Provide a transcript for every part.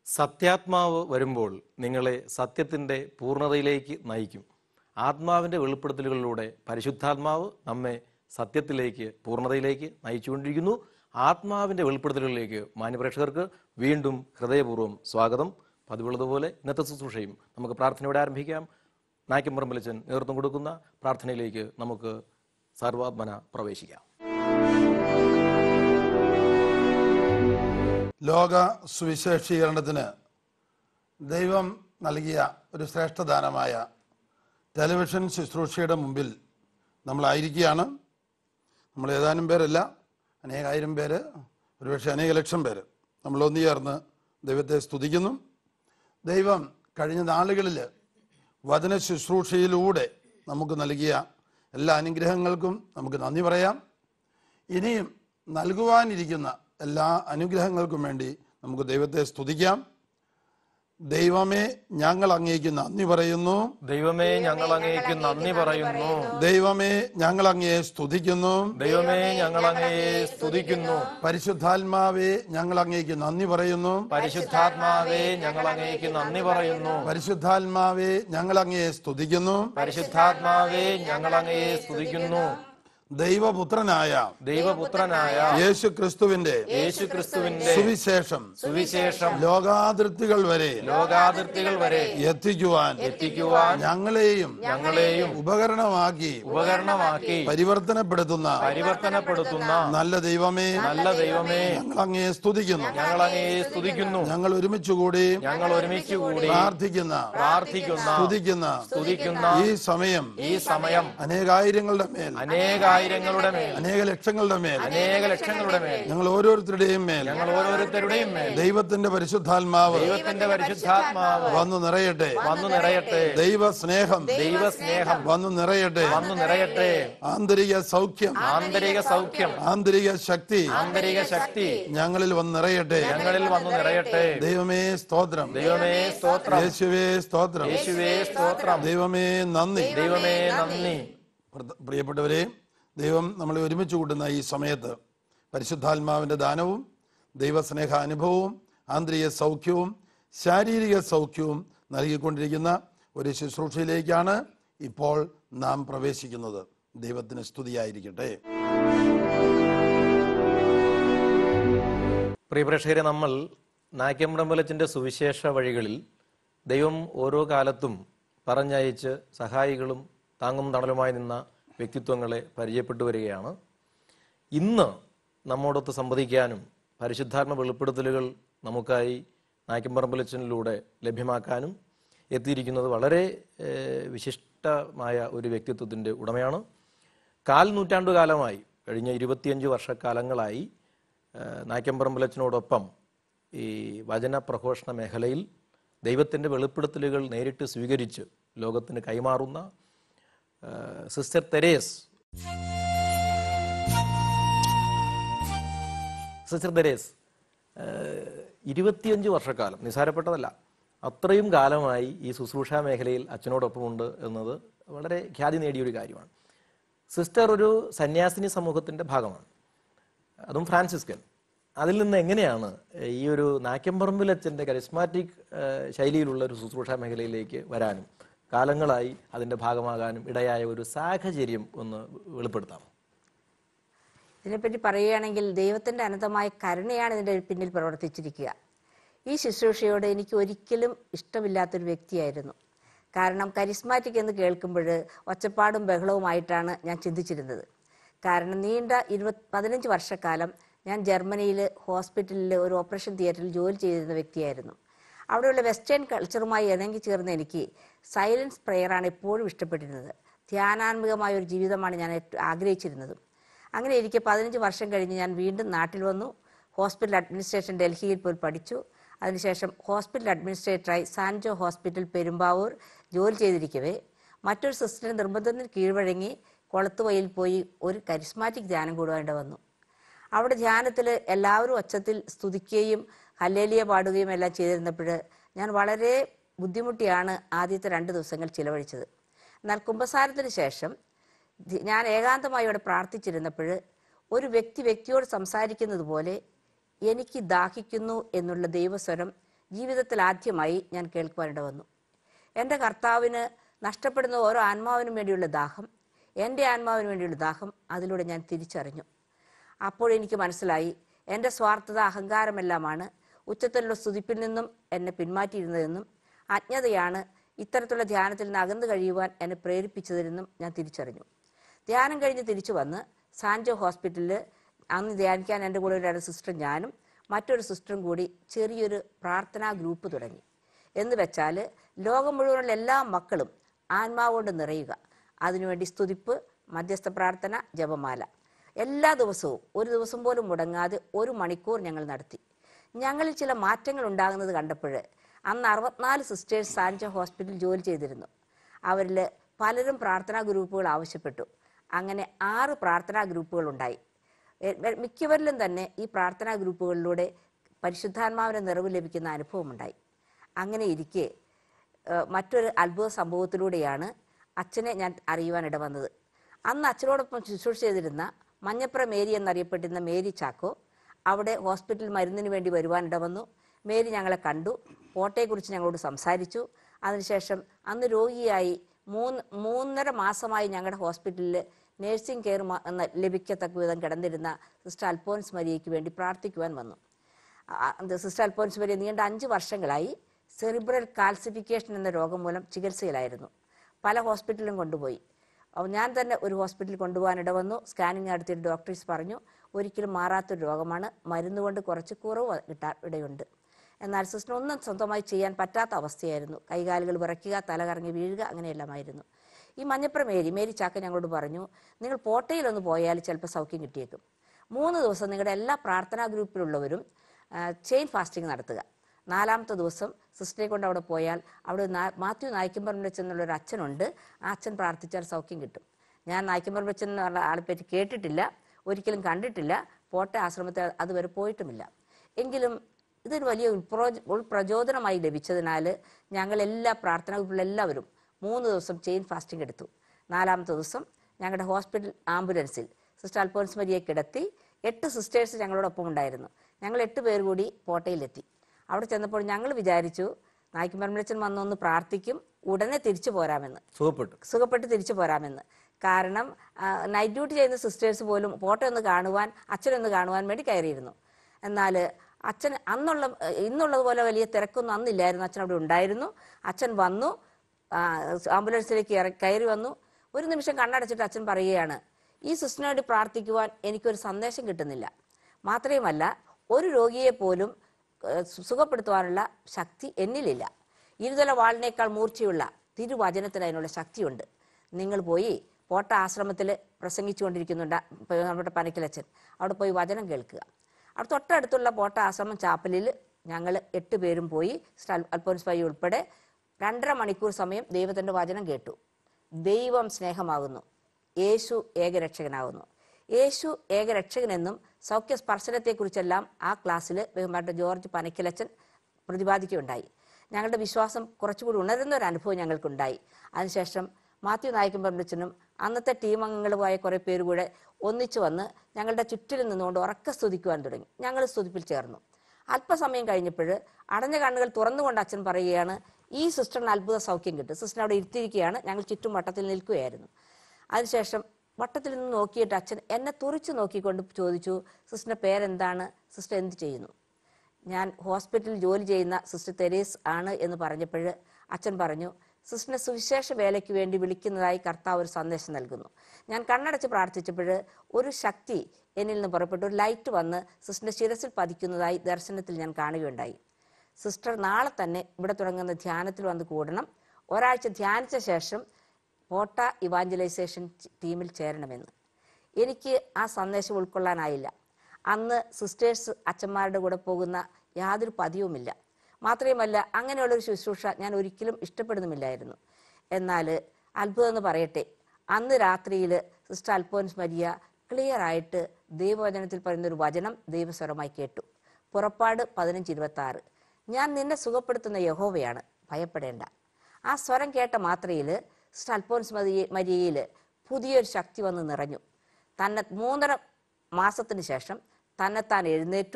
സത്യാത്മാവ് വരുമ്പോൾ നിങ്ങളെ സത്യത്തിൻ്റെ പൂർണ്ണതയിലേക്ക് നയിക്കും ആത്മാവിൻ്റെ വെളിപ്പെടുത്തലുകളിലൂടെ പരിശുദ്ധാത്മാവ് നമ്മെ സത്യത്തിലേക്ക് പൂർണ്ണതയിലേക്ക് നയിച്ചുകൊണ്ടിരിക്കുന്നു ആത്മാവിൻ്റെ വെളിപ്പെടുത്തലുകളിലേക്ക് മാന്യപ്രേക്ഷകർക്ക് വീണ്ടും ഹൃദയപൂർവ്വം സ്വാഗതം പതിവുള്ളതുപോലെ ഇന്നത്തെ ശുശ്രൂഷയും നമുക്ക് പ്രാർത്ഥനയോടെ ആരംഭിക്കാം നായ്ക്കമ്പറമ്പലച്ചൻ നേതൃത്വം കൊടുക്കുന്ന പ്രാർത്ഥനയിലേക്ക് നമുക്ക് സർവാത്മന പ്രവേശിക്കാം ലോക സുവിശേഷീകരണത്തിന് ദൈവം നൽകിയ ഒരു ശ്രേഷ്ഠദാനമായ ടെലിവിഷൻ ശുശ്രൂഷയുടെ മുമ്പിൽ നമ്മളായിരിക്കുകയാണ് നമ്മൾ ഏതാനും പേരല്ല അനേകായിരം പേര് ഒരുപക്ഷെ അനേക ലക്ഷം പേര് നമ്മൾ ഒന്നു ചേർന്ന് ദൈവത്തെ സ്തുതിക്കുന്നു ദൈവം കഴിഞ്ഞ നാളുകളിൽ വചന ശുശ്രൂഷയിലൂടെ നമുക്ക് നൽകിയ എല്ലാ അനുഗ്രഹങ്ങൾക്കും നമുക്ക് നന്ദി പറയാം ഇനിയും നൽകുവാനിരിക്കുന്ന എല്ലാ അനുഗ്രഹങ്ങൾക്കും വേണ്ടി നമുക്ക് ദൈവത്തെ സ്തുതിക്കാം ദൈവമേ ഞങ്ങൾ അങ്ങേക്ക് നന്ദി പറയുന്നു ദൈവമേ ഞങ്ങൾ അങ്ങേക്ക് നന്ദി പറയുന്നു ദൈവമേ ഞങ്ങൾ അങ്ങയെ സ്തുതിക്കുന്നു ദൈവമേ ഞങ്ങൾ അങ്ങയെ സ്തുതിക്കുന്നു പരിശുദ്ധാത്മാവേ ഞങ്ങൾ അങ്ങേക്ക് നന്ദി പറയുന്നു പരിശുദ്ധാത്മാവേ ഞങ്ങൾ അങ്ങേക്ക് നന്ദി പറയുന്നു പരിശുദ്ധാത്മാവേ ഞങ്ങൾ അങ്ങയെ സ്തുതിക്കുന്നു പരിശുദ്ധാത്മാവേ ഞങ്ങൾ അങ്ങയെ സ്തുതിക്കുന്നു ദൈവപുത്രനായ ദൈവപുത്രനായ യേശു ക്രിസ്തുവിന്റെ യേശു ക്രിസ്തുവിന്റെ സുവിശേഷം സുവിശേഷം ലോകാതിർത്തികൾ വരെ ലോകാതിർത്തികൾ വരെ എത്തിക്കുവാൻ എത്തിക്കുവാൻ ഞങ്ങളെയും ഞങ്ങളെയും ഉപകരണമാക്കി ഉപകരണമാക്കി പരിവർത്തനപ്പെടുത്തുന്ന പരിവർത്തനപ്പെടുത്തുന്ന നല്ല ദൈവമേ നല്ല ദൈവമേ ഞങ്ങൾ അങ്ങയെ സ്തുതിക്കുന്നു ഞങ്ങൾ അങ്ങയെ സ്തുതിക്കുന്നു ഞങ്ങൾ ഒരുമിച്ച് കൂടി ഞങ്ങൾ ഒരുമിച്ച് കൂടി പ്രാർത്ഥിക്കുന്ന പ്രാർത്ഥിക്കുന്ന സ്തുതിക്കുന്ന സ്തുതിക്കുന്ന ഈ സമയം ഈ സമയം അനേകായിരങ്ങളുടെ മേൽ അനേകായിരങ്ങളുടെ മേൽ അനേക ലക്ഷങ്ങളുടെ മേൽ അനേക ലക്ഷങ്ങളുടെ മേൽ ഞങ്ങൾ ഓരോരുത്തരുടെയും മേൽ ഞങ്ങൾ ഓരോരുത്തരുടെയും മേൽ ദൈവത്തിന്റെ പരിശുദ്ധാത്മാവ് ദൈവത്തിന്റെ പരിശുദ്ധാത്മാവ് വന്നു നിറയട്ടെ വന്നു നിറയട്ടെ ദൈവ സ്നേഹം ദൈവസ്നേഹം വന്നു നിറയട്ടെ വന്നു നിറയട്ടെ ആന്തരിക സൗഖ്യം ആന്തരിക സൗഖ്യം ആന്തരിക ശക്തി ആന്തരിക ശക്തി ഞങ്ങളിൽ വന്ന് നിറയട്ടെ ഞങ്ങളിൽ വന്നു നിറയട്ടെ ദൈവമേ സ്തോത്രം ദൈവമേ സ്തോത്രം യേശുവേ സ്തോത്രം യേശുവേ സ്തോത്രം ദൈവമേ നന്ദി ദൈവമേ നന്ദി പ്ര- പ്രിയപ്പെട്ടവരെ ദൈവം നമ്മളെ ഒരുമിച്ച് കൂട്ടുന്ന ഈ സമയത്ത് പരിശുദ്ധാത്മാവിൻ്റെ ദാനവും ദൈവസ്നേഹ അനുഭവവും ആന്തരിക സൗഖ്യവും ശാരീരിക സൗഖ്യവും നൽകിക്കൊണ്ടിരിക്കുന്ന ഒരു ശുശ്രൂഷയിലേക്കാണ് ഇപ്പോൾ നാം പ്രവേശിക്കുന്നത് ദൈവത്തിന് സ്തുതിയായിരിക്കട്ടെ പ്രിയപ്രേക്ഷകരെ നമ്മൾ നായ്ക്കമ്പ്രമ്പലത്തിൻ്റെ സുവിശേഷ വഴികളിൽ ദൈവം ഓരോ കാലത്തും പറഞ്ഞയച്ച് സഹായികളും താങ്ങും തണലുമായി നിന്ന വ്യക്തിത്വങ്ങളെ പരിചയപ്പെട്ടു വരികയാണ് ഇന്ന് നമ്മോടൊത്ത് സംവദിക്കാനും പരിശുദ്ധാത്മ വെളിപ്പെടുത്തലുകൾ നമുക്കായി നായ്ക്കമ്പറമ്പലച്ചനിലൂടെ ലഭ്യമാക്കാനും എത്തിയിരിക്കുന്നത് വളരെ ഏഹ്, വിശിഷ്ടമായ ഒരു വ്യക്തിത്വത്തിൻ്റെ ഉടമയാണ് കാൽ നൂറ്റാണ്ടുകാലമായി കഴിഞ്ഞ ഇരുപത്തിയഞ്ച് വർഷക്കാലങ്ങളായി ഏഹ്, നായ്ക്കമ്പറമ്പലച്ചനോടൊപ്പം ഈ വചന പ്രഘോഷണ മേഖലയിൽ ദൈവത്തിൻ്റെ വെളിപ്പെടുത്തലുകൾ നേരിട്ട് സ്വീകരിച്ച് ലോകത്തിന് കൈമാറുന്ന ഏഹ്, സിസ്റ്റർ തെരേസ് സിസ്റ്റർ തെരേസ് ഏഹ്, ഇരുപത്തിയഞ്ച് വർഷക്കാലം നിസ്സാരപ്പെട്ടതല്ല അത്രയും കാലമായി ഈ ശുശ്രൂഷ മേഖലയിൽ അച്ഛനോടൊപ്പമുണ്ട് എന്നത് വളരെ ഖ്യാതി നേടിയൊരു കാര്യമാണ് സിസ്റ്റർ ഒരു സന്യാസിനി സമൂഹത്തിൻ്റെ ഭാഗമാണ് അതും ഫ്രാൻസിസ്കൻ അതിൽ നിന്ന് എങ്ങനെയാണ് ഈ ഒരു നായ്ക്കമ്പറമ്പിൽ അച്ഛൻ്റെ കരിസ്മാറ്റിക് ശൈലിയിലുള്ള ഒരു ശുശ്രൂഷ മേഖലയിലേക്ക് വരാനും കാലങ്ങളായി അതിൻ്റെ ഭാഗമാകാനും ഇടയായ ഒരു സാഹചര്യം ഒന്ന് വെളിപ്പെടുത്താം ഇതിനെപ്പറ്റി പറയുകയാണെങ്കിൽ ദൈവത്തിൻ്റെ അനന്തമായ കരുണയാണ് ഇതിൻ്റെ പിന്നിൽ പ്രവർത്തിച്ചിരിക്കുക ഈ ശുശ്രൂഷയോട് എനിക്ക് ഒരിക്കലും ഇഷ്ടമില്ലാത്തൊരു വ്യക്തിയായിരുന്നു കാരണം കരിസ്മാറ്റിക് എന്ന് കേൾക്കുമ്പോൾ ഒച്ചപ്പാടും ബഹളവുമായിട്ടാണ് ഞാൻ ചിന്തിച്ചിരുന്നത് കാരണം നീണ്ട ഇരുപത് പതിനഞ്ച് വർഷക്കാലം ഞാൻ ജർമ്മനിയിൽ ഹോസ്പിറ്റലിൽ ഒരു ഓപ്പറേഷൻ തിയേറ്ററിൽ ജോലി ചെയ്തിരുന്ന വ്യക്തിയായിരുന്നു അവിടെയുള്ള വെസ്റ്റേൺ കൾച്ചറുമായി ഇണങ്ങി ചേർന്ന എനിക്ക് സൈലൻസ് പ്രെയറാണ് എപ്പോഴും ഇഷ്ടപ്പെട്ടിരുന്നത് ധ്യാനാത്മകമായ ഒരു ജീവിതമാണ് ഞാൻ ഏറ്റവും ആഗ്രഹിച്ചിരുന്നത് അങ്ങനെ ഇരിക്കെ പതിനഞ്ച് വർഷം കഴിഞ്ഞ് ഞാൻ വീണ്ടും നാട്ടിൽ വന്നു ഹോസ്പിറ്റൽ അഡ്മിനിസ്ട്രേഷൻ ഡൽഹിയിൽ പോയി പഠിച്ചു അതിനുശേഷം ഹോസ്പിറ്റൽ അഡ്മിനിസ്ട്രേറ്ററായി സാൻജോ ഹോസ്പിറ്റൽ പെരുമ്പാവൂർ ജോലി ചെയ്തിരിക്കവേ മറ്റൊരു സിസ്റ്ററിന്റെ നിർബന്ധത്തിന് കീഴ്വഴങ്ങി കൊളത്തുവയിൽ പോയി ഒരു കരിസ്മാറ്റിക് ധ്യാനം കൂടുവാണ്ട് വന്നു അവിടെ ധ്യാനത്തിൽ എല്ലാവരും ഒച്ചത്തിൽ സ്തുതിക്കുകയും ഹല്ലേലിയ പാടുകയും എല്ലാം ചെയ്തിരുന്നപ്പോൾ ഞാൻ വളരെ ബുദ്ധിമുട്ടിയാണ് ആദ്യത്തെ രണ്ട് ദിവസങ്ങൾ ചിലവഴിച്ചത് എന്നാൽ കുംഭസാരത്തിന് ശേഷം ധി- ഞാൻ ഏകാന്തമായി അവിടെ പ്രാർത്ഥിച്ചിരുന്നപ്പോൾ ഒരു വ്യക്തി വ്യക്തിയോട് സംസാരിക്കുന്നത് പോലെ എനിക്ക് ദാഹിക്കുന്നു എന്നുള്ള ദൈവസ്വരം ജീവിതത്തിൽ ആദ്യമായി ഞാൻ കേൾക്കുവാനിട വന്നു എൻ്റെ കർത്താവിന് നഷ്ടപ്പെടുന്ന ഓരോ ആത്മാവിനും വേണ്ടിയുള്ള ദാഹം എൻ്റെ ആത്മാവിന് വേണ്ടിയുള്ള ദാഹം അതിലൂടെ ഞാൻ തിരിച്ചറിഞ്ഞു അപ്പോഴെനിക്ക് മനസ്സിലായി എൻ്റെ സ്വാർത്ഥത അഹങ്കാരമെല്ലാമാണ് ഉച്ചത്തിലുള്ള സ്തുതിപ്പിൽ നിന്നും എന്നെ പിന്മാറ്റിയിരുന്നതെന്നും അജ്ഞതയാണ് ഇത്തരത്തിലുള്ള ധ്യാനത്തിൽ നിന്ന് അകന്നു കഴിയുവാൻ എന്നെ പ്രേരിപ്പിച്ചതെന്നും ഞാൻ തിരിച്ചറിഞ്ഞു ധ്യാനം കഴിഞ്ഞ് തിരിച്ചു വന്ന് സാൻജോ ഹോസ്പിറ്റലിൽ അന്ന് ധ്യാനിക്കാൻ എൻ്റെ കൂടെ ഒരു സിസ്റ്റർ ഞാനും മറ്റൊരു സിസ്റ്ററും കൂടി ചെറിയൊരു പ്രാർത്ഥനാ ഗ്രൂപ്പ് തുടങ്ങി എന്ന് വെച്ചാൽ ലോകം മുഴുവനുള്ള എല്ലാ മക്കളും ആത്മാവ് കൊണ്ട് നിറയുക അതിനുവേണ്ടി സ്തുതിപ്പ് മധ്യസ്ഥ പ്രാർത്ഥന ജപമാല എല്ലാ ദിവസവും ഒരു ദിവസം പോലും മുടങ്ങാതെ ഒരു മണിക്കൂർ ഞങ്ങൾ നടത്തി ഞങ്ങളിൽ ചില മാറ്റങ്ങൾ ഉണ്ടാകുന്നത് കണ്ടപ്പോൾ അന്ന് അറുപത്തിനാല് സിസ്റ്റേഴ്സ് സാൻജോ ഹോസ്പിറ്റലിൽ ജോലി ചെയ്തിരുന്നു അവരിൽ പലരും പ്രാർത്ഥനാ ഗ്രൂപ്പുകൾ ആവശ്യപ്പെട്ടു അങ്ങനെ ആറ് പ്രാർത്ഥനാ ഗ്രൂപ്പുകൾ ഉണ്ടായി എ- എ- മിക്കവരിലും തന്നെ ഈ പ്രാർത്ഥനാ ഗ്രൂപ്പുകളിലൂടെ പരിശുദ്ധാത്മാവിന്റെ നിറവ് ലഭിക്കുന്ന അനുഭവമുണ്ടായി അങ്ങനെ ഇരിക്കെ ഏഹ്, മറ്റൊരു അത്ഭുത സംഭവത്തിലൂടെയാണ് അച്ഛനെ ഞാൻ അറിയുവാൻ ഇടവന്നത് അന്ന് അച്ഛനോടൊപ്പം ശുശ്രൂഷ ചെയ്തിരുന്ന മഞ്ഞപ്ര മേരി എന്നറിയപ്പെട്ടിരുന്ന മേരി ചാക്കോ അവിടെ ഹോസ്പിറ്റൽ മരുന്നിന് വേണ്ടി വരുവാൻ ഇടവന്നു മേരി ഞങ്ങളെ കണ്ടു പോട്ടയെക്കുറിച്ച് ഞങ്ങളോട് സംസാരിച്ചു അതിനുശേഷം അന്ന് രോഗിയായി മൂന്ന് മൂന്നര മാസമായി ഞങ്ങളുടെ ഹോസ്പിറ്റലിൽ നേഴ്സിംഗ് കെയർ മ- എന്ന ലഭിക്കത്തക്ക വിധം കിടന്നിരുന്ന സിസ്റ്റർ അൽഫോൻസ് മരിയയ്ക്ക് വേണ്ടി പ്രാർത്ഥിക്കുവാൻ വന്നു ആ- അത് സിസ്റ്റർ അൽഫോൻസ് മരിയ നീണ്ട അഞ്ച് വർഷങ്ങളായി സെറിബ്രൽ കാൽസിഫിക്കേഷൻ എന്ന രോഗം മൂലം ചികിത്സയിലായിരുന്നു പല ഹോസ്പിറ്റലിലും കൊണ്ടുപോയി അപ്പോൾ ഞാൻ തന്നെ ഒരു ഹോസ്പിറ്റലിൽ കൊണ്ടുപോകാൻ ഇടവന്നു സ്കാനിങ് നടത്തിയിട്ട് ഡോക്ടേഴ്സ് പറഞ്ഞു ഒരിക്കലും മാറാത്തൊരു രോഗമാണ് മരുന്ന് കൊണ്ട് കുറച്ച് കുറവ് കിട്ടാൻ ഇടയുണ്ട് എന്നാൽ സിസ്റ്റർ ഒന്നും സ്വന്തമായി ചെയ്യാൻ പറ്റാത്ത അവസ്ഥയായിരുന്നു കൈകാലുകൾ വിറയ്ക്കുക തല കറങ്ങി വീഴുക അങ്ങനെയെല്ലാമായിരുന്നു ഈ മഞ്ഞപ്ര മേരി മേരി ചാക്ക ഞങ്ങളോട് പറഞ്ഞു നിങ്ങൾ പോട്ടയിലൊന്ന് പോയാൽ ചിലപ്പോൾ സൗഖ്യം കിട്ടിയേക്കും മൂന്ന് ദിവസം നിങ്ങളുടെ എല്ലാ പ്രാർത്ഥനാ ഗ്രൂപ്പിലുള്ളവരും ചെയിൻ ഫാസ്റ്റിംഗ് നടത്തുക നാലാമത്തെ ദിവസം സിസ്റ്ററെ കൊണ്ട് അവിടെ പോയാൽ അവിടെ നാ- മാത്യു നായ്ക്കമ്പറമ്പിൽ വെച്ചെന്നുള്ള ഒരു അച്ഛനുണ്ട് ആ അച്ഛൻ പ്രാർത്ഥിച്ചാൽ സൗഖ്യം കിട്ടും ഞാൻ നായ്ക്കമ്പറമ്പിൽ വെച്ചൻ എന്ന് പറഞ്ഞ ആളെ പറ്റി കേട്ടിട്ടില്ല ഒരിക്കലും കണ്ടിട്ടില്ല പോട്ടെ ആശ്രമത്തിൽ അതുവരെ പോയിട്ടുമില്ല എങ്കിലും ഇതൊരു വലിയ ഉൾപ്രോ ഉൾപ്രചോദനമായി ലഭിച്ചതിനാൽ ഞങ്ങൾ എല്ലാ പ്രാർത്ഥനാ ഗ്രൂപ്പിലെല്ലാവരും മൂന്ന് ദിവസം ചെയിൻ ഫാസ്റ്റിംഗ് എടുത്തു നാലാമത്തെ ദിവസം ഞങ്ങളുടെ ഹോസ്പിറ്റൽ ആംബുലൻസിൽ സിസ്റ്റർ അൽഫോൻസ് മരിയെ കിടത്തി എട്ട് സിസ്റ്റേഴ്സ് ഞങ്ങളോടൊപ്പം ഉണ്ടായിരുന്നു ഞങ്ങൾ എട്ട് പേർ കൂടി പോട്ടയിലെത്തി അവിടെ ചെന്നപ്പോൾ ഞങ്ങൾ വിചാരിച്ചു നായ്ക്കുമരമലച്ചൻ വന്നൊന്ന് പ്രാർത്ഥിക്കും ഉടനെ തിരിച്ചു പോരാമെന്ന് സുഖപ്പെട്ടു സുഖപ്പെട്ട് തിരിച്ചു പോരാമെന്ന് കാരണം നൈറ്റ് ഡ്യൂട്ടി ചെയ്യുന്ന സിസ്റ്റേഴ്സ് പോലും ഫോട്ടോ ഒന്ന് കാണുവാൻ അച്ഛനൊന്ന് കാണുവാൻ വേണ്ടി കയറിയിരുന്നു എന്നാൽ അച്ഛൻ അന്നുള്ള ഇന്നുള്ളതുപോലെ വലിയ തിരക്കൊന്നും അന്നില്ലായിരുന്നു അച്ഛൻ അവിടെ ഉണ്ടായിരുന്നു അച്ഛൻ വന്നു ആ, ആംബുലൻസിലേക്ക് ഇറ- കയറി വന്നു ഒരു നിമിഷം കണ്ണടച്ചിട്ട് അച്ഛൻ പറയുകയാണ് ഈ സിസ്റ്ററിന് വേണ്ടി പ്രാർത്ഥിക്കുവാൻ എനിക്കൊരു സന്ദേശം കിട്ടുന്നില്ല മാത്രവുമല്ല ഒരു രോഗിയെ പോലും ഏഹ്, സു- സുഖപ്പെടുത്തുവാനുള്ള ശക്തി എന്നിലില്ല ഇരുതല വാളിനേക്കാൾ മൂർച്ചയുള്ള തിരുവചനത്തിന് അതിനുള്ള ശക്തിയുണ്ട് നിങ്ങൾ പോയി പോട്ട ആശ്രമത്തിൽ പ്രസംഗിച്ചുകൊണ്ടിരിക്കുന്നുണ്ട് ഇപ്പൊ നമ്മുടെ പനക്കിലച്ചൻ അവിടെ പോയി വചനം കേൾക്കുക അവിടെ തൊട്ടടുത്തുള്ള പോട്ട ആശ്രമം ചാപ്പലിൽ ഞങ്ങൾ എട്ട് പേരും പോയി സിസ്റ്റർ അൽ- അൽഫോൻസ് പൈ ഉൾപ്പെടെ രണ്ടര മണിക്കൂർ സമയം ദൈവത്തിന്റെ വചനം കേട്ടു ദൈവം സ്നേഹമാകുന്നു യേശു ഏകരക്ഷകനാകുന്നു യേശു ഏകരക്ഷകനെന്നും സൗഖ്യ സ്പർശനത്തെക്കുറിച്ചെല്ലാം ആ ക്ലാസ്സിൽ ബഹുമാനപ്പെട്ട ജോർജ് പനക്കിലച്ചൻ പ്രതിപാദിക്കുകയുണ്ടായി ഞങ്ങളുടെ വിശ്വാസം കുറച്ചുകൂടി ഉണരുന്ന ഒരു അനുഭവം ഞങ്ങൾക്കുണ്ടായി അതിനുശേഷം മാത്യു നായിക്കും പറമ്പച്ചനും അന്നത്തെ ടീം അംഗങ്ങളുമായ കുറേ പേര് കൂടെ ഒന്നിച്ചു വന്ന് ഞങ്ങളുടെ ചുറ്റിലും നിന്നുകൊണ്ട് ഉറക്കെ സ്തുതിക്കുവാൻ തുടങ്ങി ഞങ്ങൾ സ്തുതിപ്പിൽ ചേർന്നു അല്പസമയം കഴിഞ്ഞപ്പോൾ അടഞ്ഞ കണ്ണുകൾ തുറന്നുകൊണ്ട് അച്ഛൻ പറയുകയാണ് ഈ സിസ്റ്ററിന് അത്ഭുത സൗഖ്യം കിട്ടും സിസ്റ്റർ അവിടെ ഇരുത്തിയിരിക്കുകയാണ് ഞങ്ങൾ ചുറ്റും വട്ടത്തിൽ നിൽക്കുകയായിരുന്നു അതിനുശേഷം വട്ടത്തിൽ നിന്ന് നോക്കിയിട്ട് അച്ഛൻ എന്നെ തുറിച്ചു നോക്കിക്കൊണ്ട് ചോദിച്ചു സിസ്റ്ററിന്റെ പേരെന്താണ് സിസ്റ്റർ എന്ത് ചെയ്യുന്നു ഞാൻ ഹോസ്പിറ്റലിൽ ജോലി ചെയ്യുന്ന സിസ്റ്റർ തെരേസ് ആണ് എന്ന് പറഞ്ഞപ്പോൾ അച്ഛൻ പറഞ്ഞു സിസ്റ്ററിനെ സുവിശേഷ വേലയ്ക്ക് വേണ്ടി വിളിക്കുന്നതായി കർത്താവ് ഒരു സന്ദേശം നൽകുന്നു ഞാൻ കണ്ണടച്ച് പ്രാർത്ഥിച്ചപ്പോൾ ഒരു ശക്തി എന്നിൽ നിന്ന് പുറപ്പെട്ടു ഒരു ലൈറ്റ് വന്ന് സിസ്റ്ററിന്റെ ശിരസിൽ പതിക്കുന്നതായി ദർശനത്തിൽ ഞാൻ കാണുകയുണ്ടായി സിസ്റ്റർ നാളെ തന്നെ ഇവിടെ തുടങ്ങുന്ന ധ്യാനത്തിൽ വന്ന് കൂടണം ഒരാഴ്ച ധ്യാനിച്ച ശേഷം പോട്ട ഇവാഞ്ചലൈസേഷൻ ടീമിൽ ചേരണമെന്ന് എനിക്ക് ആ സന്ദേശം ഉൾക്കൊള്ളാനായില്ല അന്ന് സിസ്റ്റേഴ്സ് അച്ഛന്മാരുടെ കൂടെ പോകുന്ന യാതൊരു പതിവുമില്ല മാത്രമല്ല അങ്ങനെയുള്ളൊരു ശുശ്രൂഷ ഞാൻ ഒരിക്കലും ഇഷ്ടപ്പെടുന്നുമില്ലായിരുന്നു എന്നാൽ അത്ഭുതം എന്ന് പറയട്ടെ അന്ന് രാത്രിയിൽ സിസ്റ്റർ അൽഫോൻസ് മരിയ ക്ലിയർ ആയിട്ട് ദൈവവചനത്തിൽ പറയുന്ന ഒരു വചനം ദൈവസ്വരമായി കേട്ടു പുറപ്പാട് പതിനഞ്ച് ഇരുപത്തി ആറ് ഞാൻ നിന്നെ സുഖപ്പെടുത്തുന്ന യഹോവയാണ് ഭയപ്പെടേണ്ട ആ സ്വരം കേട്ട മാത്രയിൽ സിസ്റ്റർ അൽഫോൻസ് മരിയ മരിയയിൽ പുതിയൊരു ശക്തി വന്ന് നിറഞ്ഞു തന്നെ മൂന്നര മാസത്തിന് ശേഷം തന്നെത്താൻ എഴുന്നേറ്റു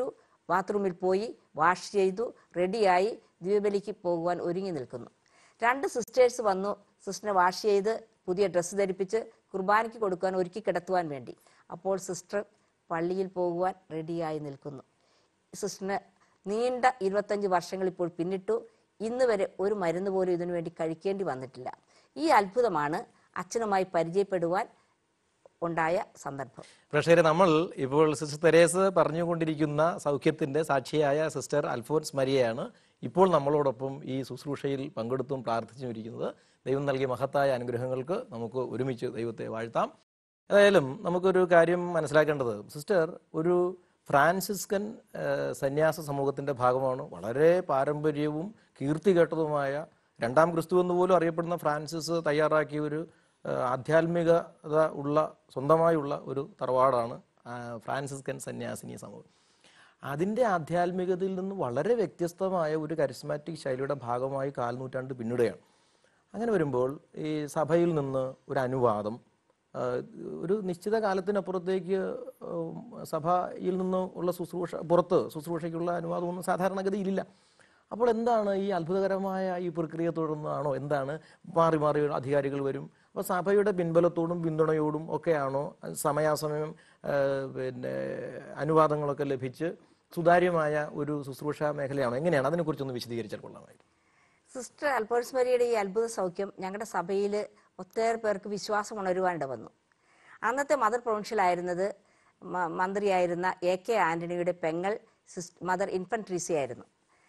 ബാത്റൂമിൽ പോയി വാഷ് ചെയ്തു റെഡിയായി ദിവ്യബലിക്ക് പോകുവാൻ ഒരുങ്ങി നിൽക്കുന്നു രണ്ട് സിസ്റ്റേഴ്സ് വന്നു സിസ്റ്ററിനെ വാഷ് ചെയ്ത് പുതിയ ഡ്രസ്സ് ധരിപ്പിച്ച് കുർബാനയ്ക്ക് കൊടുക്കുവാൻ ഒരുക്കി കിടത്തുവാൻ വേണ്ടി അപ്പോൾ സിസ്റ്റർ പള്ളിയിൽ പോകുവാൻ റെഡിയായി നിൽക്കുന്നു സിസ്റ്ററിന് നീണ്ട ഇരുപത്തഞ്ച് വർഷങ്ങൾ ഇപ്പോൾ പിന്നിട്ടു ഇന്ന് വരെ ഒരു മരുന്ന് പോലും ഇതിനു വേണ്ടി കഴിക്കേണ്ടി വന്നിട്ടില്ല ഈ അത്ഭുതമാണ് അച്ഛനുമായി പരിചയപ്പെടുവാൻ ഉണ്ടായ സന്ദർഭം പ്രേക്ഷകരെ നമ്മൾ ഇപ്പോൾ സിസ്റ്റർ തെരേസ് പറഞ്ഞുകൊണ്ടിരിക്കുന്ന സൗഖ്യത്തിന്റെ സാക്ഷിയായ സിസ്റ്റർ അൽഫോൻസ് മരിയയാണ് ഇപ്പോൾ നമ്മളോടൊപ്പം ഈ ശുശ്രൂഷയിൽ പങ്കെടുത്തും പ്രാർത്ഥിച്ചും ഇരിക്കുന്നത് ദൈവം നൽകിയ മഹത്തായ അനുഗ്രഹങ്ങൾക്ക് നമുക്ക് ഒരുമിച്ച് ദൈവത്തെ വാഴ്ത്താം ഏതായാലും നമുക്കൊരു കാര്യം മനസ്സിലാക്കേണ്ടത് സിസ്റ്റർ ഒരു ഫ്രാൻസിസ്കൻ ഏഹ്, സന്യാസ സമൂഹത്തിന്റെ ഭാഗമാണ് വളരെ പാരമ്പര്യവും കീർത്തി കേട്ടതുമായ രണ്ടാം ക്രിസ്തു എന്ന് പോലും അറിയപ്പെടുന്ന ഫ്രാൻസിസ് തയ്യാറാക്കിയ ഒരു ഏഹ്, ആധ്യാത്മികത ഉള്ള സ്വന്തമായുള്ള ഒരു തറവാടാണ് ആ, ഫ്രാൻസിസ്കൻ സന്യാസിനി സമൂഹം അതിൻ്റെ ആധ്യാത്മികതയിൽ നിന്ന് വളരെ വ്യത്യസ്തമായ ഒരു കരിസ്മാറ്റിക് ശൈലിയുടെ ഭാഗമായി കാൽനൂറ്റാണ്ട് പിന്നിടുകയാണ് അങ്ങനെ വരുമ്പോൾ ഈ സഭയിൽ നിന്ന് ഒരു അനുവാദം ആ, ഒരു നിശ്ചിത കാലത്തിനപ്പുറത്തേക്ക് ഉം, സഭയിൽ നിന്ന് ഉള്ള ശുശ്രൂഷ പുറത്ത് ശുശ്രൂഷയ്ക്കുള്ള അനുവാദമൊന്നും സാധാരണഗതിയിലില്ല അപ്പോൾ എന്താണ് ഈ അത്ഭുതകരമായ ഈ പ്രക്രിയ തുടർന്നാണോ എന്താണ് മാറി മാറി അധികാരികൾ വരും അപ്പോൾ സഭയുടെ പിൻബലത്തോടും പിന്തുണയോടും ഒക്കെയാണോ സമയാസമയം ആ, പിന്നെ അനുവാദങ്ങളൊക്കെ ലഭിച്ച് സുതാര്യമായ ഒരു ശുശ്രൂഷ മേഖലയാണോ എങ്ങനെയാണ് അതിനെക്കുറിച്ചൊന്ന് വിശദീകരിച്ചാൽ കൊള്ളാമായിരുന്നു സിസ്റ്റർ അൽഫോൺസ് മരിയുടെ ഈ അത്ഭുത സൗഖ്യം ഞങ്ങളുടെ സഭയിൽ ഒത്തേറെ പേർക്ക് വിശ്വാസം ഉണരുവാനിട വന്നു അന്നത്തെ മദർ പ്രൊവിൻഷ്യലായിരുന്നത് മ- മന്ത്രിയായിരുന്ന എ കെ ആന്റണിയുടെ പെങ്ങൾ സിസ് മദർ ഇൻഫൻട്രീസിയായിരുന്നു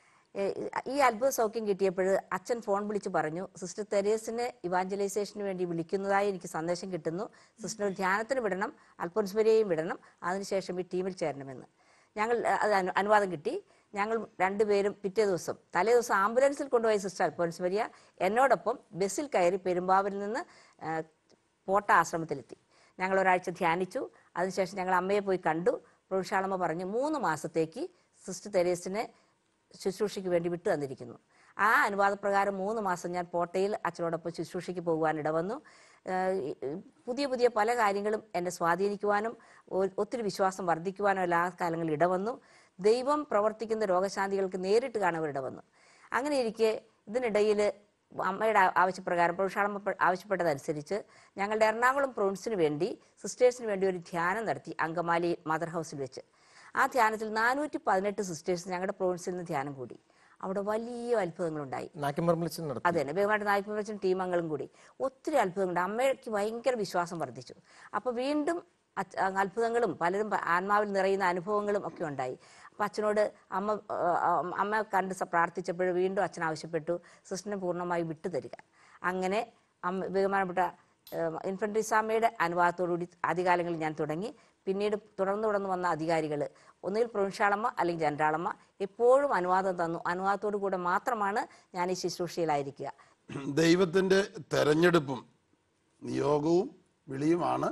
ഈ അത്ഭുത സൗഖ്യം കിട്ടിയപ്പോൾ അച്ഛൻ ഫോൺ വിളിച്ച് പറഞ്ഞു സിസ്റ്റർ തെരേസിന് ഇവാഞ്ചലൈസേഷന് വേണ്ടി വിളിക്കുന്നതായി എനിക്ക് സന്ദേശം കിട്ടുന്നു സിസ്റ്റർ ധ്യാനത്തിന് വിടണം അൽഫോൻസ് മരിയെയും വിടണം അതിനുശേഷം ഈ ടീമിൽ ചേരണമെന്ന് ഞങ്ങൾ അഹ്, അത് അനു- അനുവാദം കിട്ടി ഞങ്ങൾ രണ്ടുപേരും പിറ്റേ ദിവസം തലേ ദിവസം ആംബുലൻസിൽ കൊണ്ടുപോയി സിസ്റ്റർ അൽഫോൻസ് മരിയ എന്നോടൊപ്പം ബസ്സിൽ കയറി പെരുമ്പാവിൽ നിന്ന് ആ, പോട്ട ആശ്രമത്തിലെത്തി ഞങ്ങൾ ഒരാഴ്ച ധ്യാനിച്ചു അതിനുശേഷം ഞങ്ങൾ അമ്മയെ പോയി കണ്ടു പ്രൊവിഷാളമ്മ പറഞ്ഞു മൂന്ന് മാസത്തേക്ക് സിസ്റ്റർ തെരേസിനെ ശുശ്രൂഷയ്ക്ക് വേണ്ടി വിട്ടു തന്നിരിക്കുന്നു ആ അനുവാദപ്രകാരം മൂന്ന് മാസം ഞാൻ പോട്ടയിൽ അച്ഛനോടൊപ്പം ശുശ്രൂഷയ്ക്ക് പോകുവാൻ ഇടവന്നു ഏഹ് ഈ- ഈ പുതിയ പുതിയ പല കാര്യങ്ങളും എന്നെ സ്വാധീനിക്കുവാനും ഒ- ഒത്തിരി വിശ്വാസം വർദ്ധിക്കുവാനും എല്ലാ കാലങ്ങളിൽ ഇടവന്നു ദൈവം പ്രവർത്തിക്കുന്ന രോഗശാന്തികൾക്ക് നേരിട്ട് കാണുവാൻ ഇടവന്നു അങ്ങനെ ഇരിക്കെ ഇതിനിടയിൽ അമ്മയുടെ ആ- ആവശ്യപ്രകാരം പ്രൊവിഷാളമ്മ പ- ആവശ്യപ്പെട്ടതനുസരിച്ച് ഞങ്ങളുടെ എറണാകുളം പ്രൊവിൻസിന് വേണ്ടി സിസ്റ്റേഴ്സിന് വേണ്ടി ഒരു ധ്യാനം നടത്തി അങ്കമാലി മദർ ഹൗസിൽ വെച്ച് ആ ധ്യാനത്തിൽ നാനൂറ്റി പതിനെട്ട് സിസ്റ്റേഴ്സ് ഞങ്ങളുടെ പ്രൊവിൻസിൽ നിന്ന് ധ്യാനം കൂടി അവിടെ വലിയ അത്ഭുതങ്ങളുണ്ടായി നാക്കിമ്പറമ്പിളിച്ച് നടത്തി അത് തന്നെ ബഹുമായിട്ട് നായ്ക്കുമ്പച്ചും ടീം അംഗങ്ങളും കൂടി ഒത്തിരി അത്ഭുതങ്ങളുണ്ട് അമ്മയ്ക്ക് ഭയങ്കര വിശ്വാസം വർദ്ധിച്ചു അപ്പോൾ വീണ്ടും അച്ഛ- അത്ഭുതങ്ങളും പലരും പ- ആത്മാവിൽ നിറയുന്ന അനുഭവങ്ങളും ഒക്കെ ഉണ്ടായി അപ്പം അച്ഛനോട് അമ്മ ആ, ആ, അമ്മ കണ്ട് സ- പ്രാർത്ഥിച്ചപ്പോൾ വീണ്ടും അച്ഛൻ ആവശ്യപ്പെട്ടു സിസ്റ്ററിനെ പൂർണ്ണമായി വിട്ടുതരിക അങ്ങനെ അമ്മ ബഹുമാനപ്പെട്ട ഇൻഫൻട്രിസാമയുടെ അനുവാദത്തോടുകൂടി ആദ്യകാലങ്ങളിൽ ഞാൻ തുടങ്ങി പിന്നീട് തുടർന്ന് തുടർന്ന് വന്ന അധികാരികൾ ഒന്നുകിൽ പ്രൊവിൻഷ്യാളമ്മ അല്ലെങ്കിൽ ജനറാളമ്മ എപ്പോഴും അനുവാദം തന്നു അനുവാദത്തോടു കൂടെ മാത്രമാണ് ഞാൻ ഈ ശുശ്രൂഷയിലായിരിക്കുക ദൈവത്തിൻ്റെ തെരഞ്ഞെടുപ്പും നിയോഗവും വിളിയുമാണ്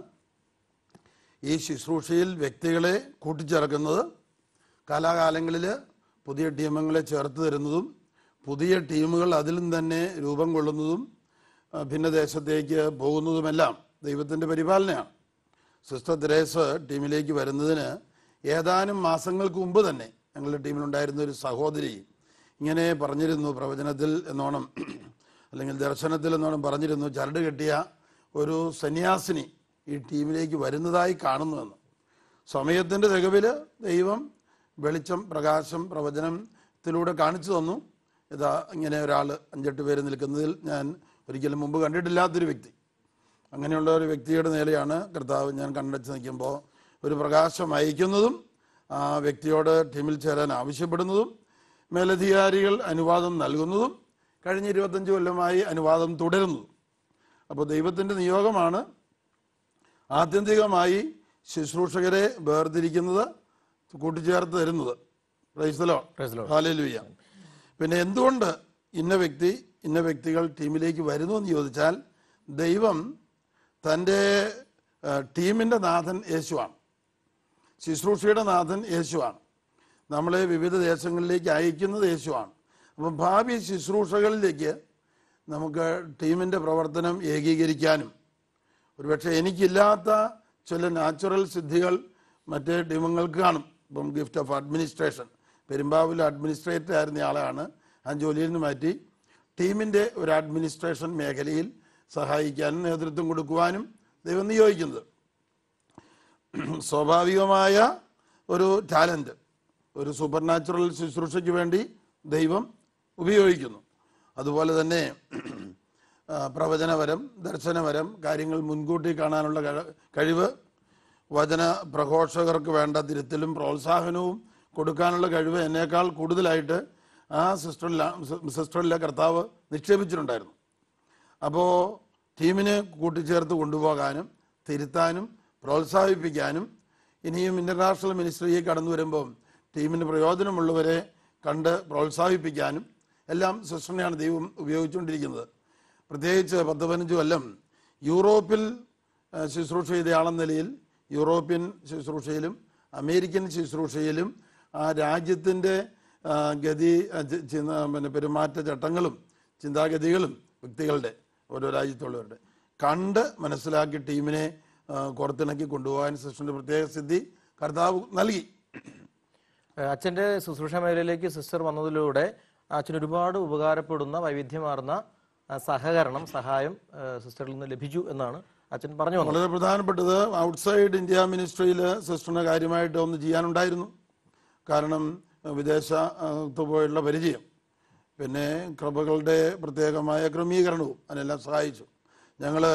ഈ ശുശ്രൂഷയിൽ വ്യക്തികളെ കൂട്ടിച്ചേർക്കുന്നത് കാലാകാലങ്ങളിൽ പുതിയ ടീമുകളെ ചേർത്ത് തരുന്നതും പുതിയ ടീമുകൾ അതിലും തന്നെ രൂപം കൊള്ളുന്നതും ആ, ഭിന്നദേശത്തേക്ക് പോകുന്നതുമെല്ലാം ദൈവത്തിൻ്റെ പരിപാലനയാണ് സിസ്റ്റർ തെരേസ് ടീമിലേക്ക് വരുന്നതിന് ഏതാനും മാസങ്ങൾക്ക് മുമ്പ് തന്നെ ഞങ്ങളുടെ ടീമിലുണ്ടായിരുന്ന ഒരു സഹോദരി ഇങ്ങനെ പറഞ്ഞിരുന്നു പ്രവചനത്തിൽ എന്നോണം അല്ലെങ്കിൽ ദർശനത്തിൽ എന്നോണം പറഞ്ഞിരുന്നു ചരട് കെട്ടിയ ഒരു സന്യാസിനി ഈ ടീമിലേക്ക് വരുന്നതായി കാണുന്നുവെന്ന് സമയത്തിൻ്റെ തികവിൽ ദൈവം വെളിച്ചം പ്രകാശം പ്രവചനത്തിലൂടെ കാണിച്ചു തന്നു ഇതാ ഇങ്ങനെ ഒരാൾ അഞ്ചെട്ട് പേര് നിൽക്കുന്നതിൽ ഞാൻ ഒരിക്കലും മുമ്പ് കണ്ടിട്ടില്ലാത്തൊരു വ്യക്തി അങ്ങനെയുള്ള ഒരു വ്യക്തിയുടെ നേരെയാണ് കർത്താവ് ഞാൻ കണ്ടച്ച് നിൽക്കുമ്പോൾ ഒരു പ്രകാശം അയക്കുന്നതും ആ വ്യക്തിയോട് ടീമിൽ ചേരാൻ ആവശ്യപ്പെടുന്നതും മേലധികാരികൾ അനുവാദം നൽകുന്നതും കഴിഞ്ഞ ഇരുപത്തഞ്ച് കൊല്ലമായി അനുവാദം തുടരുന്നതും അപ്പോൾ ദൈവത്തിൻ്റെ നിയോഗമാണ് ആത്യന്തികമായി ശുശ്രൂഷകരെ വേർതിരിക്കുന്നത് കൂട്ടിച്ചേർത്ത് തരുന്നത് പ്രൈസലോ Praise the Lord. ഹാലലുയ്യ പിന്നെ എന്തുകൊണ്ട് ഇന്ന വ്യക്തി ഇന്ന വ്യക്തികൾ ടീമിലേക്ക് വരുന്നു എന്ന് ചോദിച്ചാൽ ദൈവം തൻ്റെ ടീമിൻ്റെ നാഥൻ യേശുവാണ് ശുശ്രൂഷയുടെ നാഥൻ യേശുവാണ് നമ്മളെ വിവിധ ദേശങ്ങളിലേക്ക് അയക്കുന്നത് യേശുവാണ് അപ്പം ഭാവി ശുശ്രൂഷകളിലേക്ക് നമുക്ക് ടീമിൻ്റെ പ്രവർത്തനം ഏകീകരിക്കാനും ഒരുപക്ഷെ എനിക്കില്ലാത്ത ചില നാച്ചുറൽ സിദ്ധികൾ മറ്റേ ടീമുകൾക്ക് കാണും ഇപ്പം gift of administration Perumbavoor administrator ആയിരുന്ന ആളെയാണ് ആ ജോലിയിൽ നിന്ന് മാറ്റി ടീമിൻ്റെ ഒരു അഡ്മിനിസ്ട്രേഷൻ മേഖലയിൽ സഹായിക്കാനും നേതൃത്വം കൊടുക്കുവാനും ദൈവം നിയോഗിക്കുന്നത് സ്വാഭാവികമായ ഒരു ടാലൻറ്റ് ഒരു സൂപ്പർ നാച്ചുറൽ ശുശ്രൂഷയ്ക്ക് വേണ്ടി ദൈവം ഉപയോഗിക്കുന്നു അതുപോലെ തന്നെ ആ, പ്രവചനപരം ദർശനപരം കാര്യങ്ങൾ മുൻകൂട്ടി കാണാനുള്ള കഴി- കഴിവ് വചന പ്രഘോഷകർക്ക് വേണ്ട തിരുത്തലും പ്രോത്സാഹനവും കൊടുക്കാനുള്ള കഴിവ് എന്നേക്കാൾ കൂടുതലായിട്ട് ആ സിസ്റ്ററിൽ സിസ്റ്ററിലെ കർത്താവ് നിക്ഷേപിച്ചിട്ടുണ്ടായിരുന്നു അപ്പോൾ ടീമിനെ കൂട്ടിച്ചേർത്ത് കൊണ്ടുപോകാനും തിരുത്താനും പ്രോത്സാഹിപ്പിക്കാനും ഇനിയും ഇൻ്റർനാഷണൽ മിനിസ്ട്രിയെ കടന്നു വരുമ്പോൾ ടീമിന് പ്രയോജനമുള്ളവരെ കണ്ട് പ്രോത്സാഹിപ്പിക്കാനും എല്ലാം സിസ്റ്ററിനെയാണ് ദൈവം ഉപയോഗിച്ചുകൊണ്ടിരിക്കുന്നത് പ്രത്യേകിച്ച് പത്ത് പതിനഞ്ച് കൊല്ലം യൂറോപ്പിൽ ആ, ശുശ്രൂഷ ചെയ്തയാളെന്ന നിലയിൽ യൂറോപ്യൻ ശുശ്രൂഷയിലും അമേരിക്കൻ ശുശ്രൂഷയിലും ആ രാജ്യത്തിൻ്റെ ആ, ഗതി ആ, ചി- ചി- പിന്നെ പെരുമാറ്റ ചട്ടങ്ങളും ചിന്താഗതികളും വ്യക്തികളുടെ ഓരോ രാജ്യത്തുള്ളവരുടെ കണ്ട് മനസ്സിലാക്കി ടീമിനെ ആ, കോർത്തിണക്കി കൊണ്ടുപോകാൻ സിസ്റ്ററിൻ്റെ പ്രത്യേക സ്ഥിതി കർത്താവ് നൽകി ഏഹ് അച്ഛൻ്റെ ശുശ്രൂഷ മേഖലയിലേക്ക് സിസ്റ്റർ വന്നതിലൂടെ അച്ഛന് ഒരുപാട് ഉപകാരപ്പെടുന്ന വൈവിധ്യമാർന്ന ആ, സഹകരണം സഹായം ഏഹ് സിസ്റ്ററിൽ നിന്ന് ലഭിച്ചു എന്നാണ് അച്ഛൻ പറഞ്ഞു വന്നത് വളരെ പ്രധാനപ്പെട്ടത് ഔട്ട്സൈഡ് ഇന്ത്യ മിനിസ്ട്രിയിൽ സിസ്റ്ററിന് കാര്യമായിട്ട് ഒന്ന് ചെയ്യാനുണ്ടായിരുന്നു കാരണം വിദേശത്ത് പോയുള്ള പരിചയം പിന്നെ കൃപകളുടെ പ്രത്യേകമായ ക്രമീകരണവും അതിനെല്ലാം സഹായിച്ചു ഞങ്ങൾ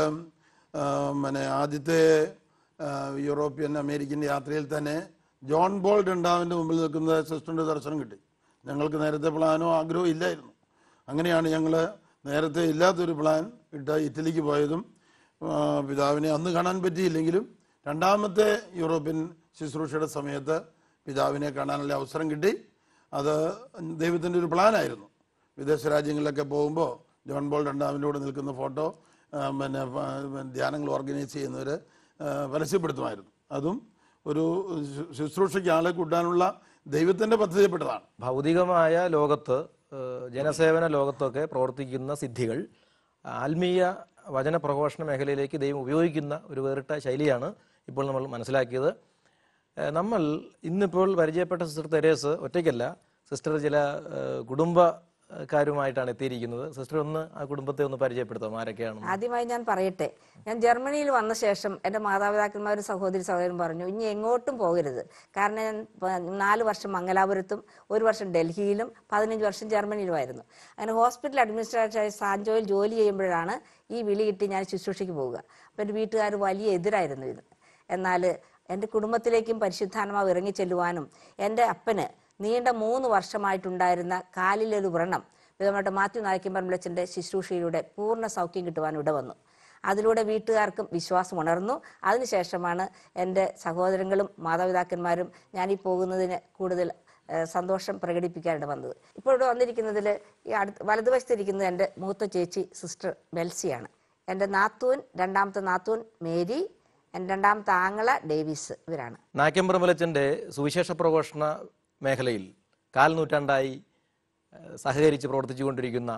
പിന്നെ ആദ്യത്തെ ആ, യൂറോപ്യൻ അമേരിക്കൻ യാത്രയിൽ തന്നെ ജോൺ ബോൾ രണ്ടാമൻ്റെ മുമ്പിൽ നിൽക്കുന്ന സിസ്റ്ററിൻ്റെ ദർശനം കിട്ടി ഞങ്ങൾക്ക് നേരത്തെ പ്ലാനോ ആഗ്രഹമോ ഇല്ലായിരുന്നു അങ്ങനെയാണ് ഞങ്ങൾ നേരത്തെ ഇല്ലാത്തൊരു പ്ലാൻ ഇട്ട് ഇറ്റലിക്ക് പോയതും ആ, പിതാവിനെ അന്ന് കാണാൻ പറ്റിയില്ലെങ്കിലും രണ്ടാമത്തെ യൂറോപ്യൻ ശുശ്രൂഷയുടെ സമയത്ത് പിതാവിനെ കാണാനുള്ള അവസരം കിട്ടി അത് ദൈവത്തിൻ്റെ ഒരു പ്ലാനായിരുന്നു വിദേശ രാജ്യങ്ങളിലൊക്കെ പോകുമ്പോൾ ജോൺ ബോൾ രണ്ടാമൻ്റെ കൂടെ നിൽക്കുന്ന ഫോട്ടോ ആ, പിന്നെ ആ, ധ്യാനങ്ങൾ ഓർഗനൈസ് ചെയ്യുന്നവർ പരസ്യപ്പെടുത്തുമായിരുന്നു അതും ഒരു ശു- ശുശ്രൂഷയ്ക്ക് ആളെ കൂട്ടാനുള്ള ദൈവത്തിൻ്റെ പദ്ധതിപ്പെട്ടതാണ് ഭൗതികമായ ലോകത്ത് ഏഹ് ജനസേവന ലോകത്തൊക്കെ പ്രവർത്തിക്കുന്ന സിദ്ധികൾ ആത്മീയ വചന പ്രഘോഷണ മേഖലയിലേക്ക് ദൈവം ഉപയോഗിക്കുന്ന ഒരു വേറിട്ട ശൈലിയാണ് ഇപ്പോൾ നമ്മൾ മനസ്സിലാക്കിയത് ഏഹ് നമ്മൾ ഇന്നിപ്പോൾ പരിചയപ്പെട്ട സിസ്റ്റർ തെരേസ് ഒറ്റയ്ക്കല്ല സിസ്റ്റർ ചില ഏഹ് കുടുംബക്കാരുമായിട്ടാണ് എത്തിയിരിക്കുന്നത് സിസ്റ്റർ ഒന്ന് ആ കുടുംബത്തെ ഒന്ന് പരിചയപ്പെടുത്താം ആരൊക്കെയാണ് ആദ്യമായി ഞാൻ പറയട്ടെ ഞാൻ ജർമ്മനിയിൽ വന്ന ശേഷം എൻ്റെ മാതാപിതാക്കന്മാരും സഹോദരി സഹോദരൻ പറഞ്ഞു ഇനി എങ്ങോട്ടും പോകരുത് കാരണം ഞാൻ പ- നാല് വർഷം മംഗലാപുരത്തും ഒരു വർഷം ഡൽഹിയിലും പതിനഞ്ച് വർഷം ജർമ്മനിയിലുമായിരുന്നു അങ്ങനെ ഹോസ്പിറ്റൽ അഡ്മിനിസ്ട്രേറ്ററായി സാൻജോയിൽ ജോലി ചെയ്യുമ്പോഴാണ് ഈ വിളി കിട്ടി ഞാൻ ശുശ്രൂഷയ്ക്ക് പോവുക അപ്പം എൻ്റെ വീട്ടുകാർ വലിയ എതിരായിരുന്നു ഇത് എന്നാൽ എൻ്റെ കുടുംബത്തിലേക്കും പരിശുദ്ധാത്മാവ് ഇറങ്ങി ചെല്ലുവാനും എൻ്റെ അപ്പന് നീണ്ട മൂന്ന് വർഷമായിട്ടുണ്ടായിരുന്ന കാലിലൊരു വ്രണം വിധമായിട്ട് മാത്യു നായ്ക്കമ്പറമ്പിളച്ചൻ്റെ ശുശ്രൂഷയിലൂടെ പൂർണ്ണ സൗഖ്യം കിട്ടുവാൻ ഇടവന്നു അതിലൂടെ വീട്ടുകാർക്കും വിശ്വാസം ഉണർന്നു അതിനുശേഷമാണ് എൻ്റെ സഹോദരങ്ങളും മാതാപിതാക്കന്മാരും ഞാൻ ഈ പോകുന്നതിന് കൂടുതൽ ഏഹ്, സന്തോഷം പ്രകടിപ്പിക്കാനിട വന്നത് ഇപ്പോൾ ഇവിടെ വന്നിരിക്കുന്നതിൽ ഈ അടുത്ത് വലതുവശത്തിരിക്കുന്നത് എൻ്റെ മൂത്ത ചേച്ചി സിസ്റ്റർ മെൽസിയാണ് എൻ്റെ നാത്തൂൻ രണ്ടാമത്തെ നാത്തൂൻ മേരി എൻ്റെ രണ്ടാമത്തെ ആങ്ങള ഡേവിസ് ഇവരാണ് നാക്യംപുറമലച്ചൻ്റെ സുവിശേഷ പ്രഘോഷണ മേഖലയിൽ കാൽ നൂറ്റാണ്ടായി ഏഹ് സഹകരിച്ച് പ്രവർത്തിച്ചുകൊണ്ടിരിക്കുന്ന